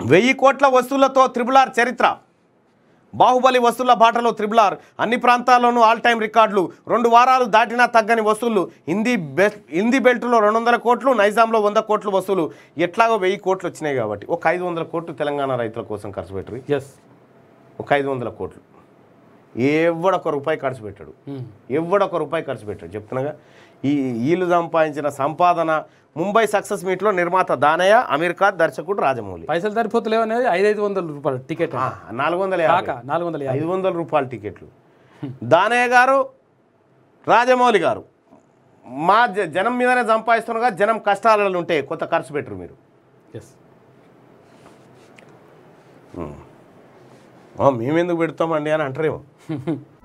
వెయ్యి కోట్ల వస్తువులతో త్రిబులార్ చరిత్ర బాహుబలి వస్తువుల బాటలో త్రిబులార్ అన్ని ప్రాంతాల్లోనూ ఆల్ టైమ్ రికార్డులు రెండు వారాలు దాటినా తగ్గని వస్తువులు హిందీ బెస్ట్ హిందీ బెల్ట్లో రెండు వందల కోట్లు నైజాంలో వంద కోట్లు వస్తువులు ఎట్లాగో వెయ్యి కోట్లు వచ్చినాయి కాబట్టి ఒక ఐదు వందల కోట్లు తెలంగాణ రైతుల కోసం ఖర్చు పెట్టరు ఎస్ ఒక ఐదు వందల కోట్లు ఎవడొక రూపాయి ఖర్చు పెట్టాడు ఎవడొక రూపాయి ఖర్చు పెట్టాడు చెప్తున్నాగా ఈ వీళ్ళు సంపాదించిన సంపాదన ముంబై సక్సెస్ మీట్లో నిర్మాత దానయ్య అమీర్ ఖాన్ దర్శకుడు రాజమౌళి పైసలు సరిపోతలేవు అనేది ఐదు ఐదు వందల రూపాయలు టికెట్ ఆ, నాలుగు వందల యాభై కాక నాలుగు వందల యాభై ఐదు వందల రూపాయల టికెట్లు దానయ్య గారు రాజమౌళి గారు మా జ- జనం మీదనే సంపాదిస్తున్నారుగా జనం కష్టాలలో ఉంటే కొత్త ఖర్చు పెట్టరు మీరు ఎస్ ఆ, మేమెందుకు పెడతామండి అని అంటారేమో